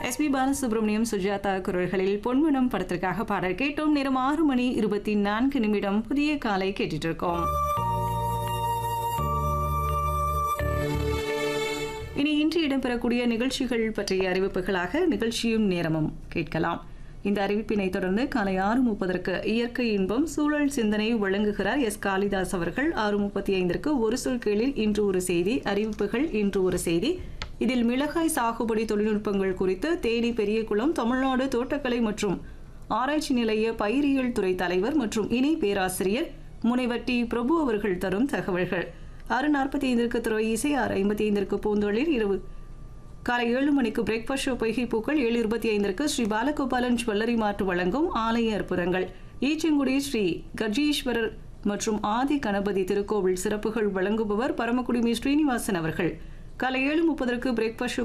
S B Balasubramaniam Sujatha குரல்களில் பொன்மனம் படத்திற்காக பாடல் கேட்டோம் நேரம் ஆறு மணி இருபத்தி நான்கு நிமிடம் புதிய காலை கேட்டுட்டு இருக்கோம் இனி இன்று இடம்பெறக்கூடிய நிகழ்ச்சிகள் பற்றிய அறிவிப்புகளாக நிகழ்ச்சியும் நேரமும் கேட்கலாம் இந்த அறிவிப்பினை தொடர்ந்து காலை ஆறு முப்பதற்கு இயற்கை இன்பம் சூழல் சிந்தனை வழங்குகிறார் எஸ் காளிதாஸ் அவர்கள் ஆறு முப்பத்தி ஐந்திற்கு ஒரு சொல் கீழில் இன்று ஒரு செய்தி அறிவிப்புகள் இன்று ஒரு செய்தி இதில் மிளகாய் சாகுபடி தொழில்நுட்பங்கள் குறித்து தேனி பெரியகுளம் தமிழ்நாடு தோட்டக்கலை மற்றும் ஆராய்ச்சி நிலைய பயிரியல் துறை தலைவர் மற்றும் இணை பேராசிரியர் முனைவர் டி பிரபு அவர்கள் தரும் தகவல்கள் ஆறு நாற்பத்தி ஐந்திற்கு துறை இசை ஆறு ஐம்பத்தி ஐந்திற்கு பூந்தொழில் இரவு காலை ஏழு மணிக்கு பிரேக்ஃபாஸ்ட் ஷோ பொய்கை பூக்கள் ஏழு இருபத்தி ஐந்திற்கு ஸ்ரீ பாலகோபாலன் ஜுவல்லரி மாற்று வழங்கும் ஆலய அற்புதங்கள் ஈச்சங்குடி ஸ்ரீ கர்ஜீஸ்வரர் மற்றும் ஆதி கணபதி திருக்கோவில் சிறப்புகள் வழங்குபவர் பரமக்குடிமி ஸ்ரீனிவாசன் அவர்கள் காலை ஏழு முப்பதற்கு பிரேக்ஃபாஸ்ட்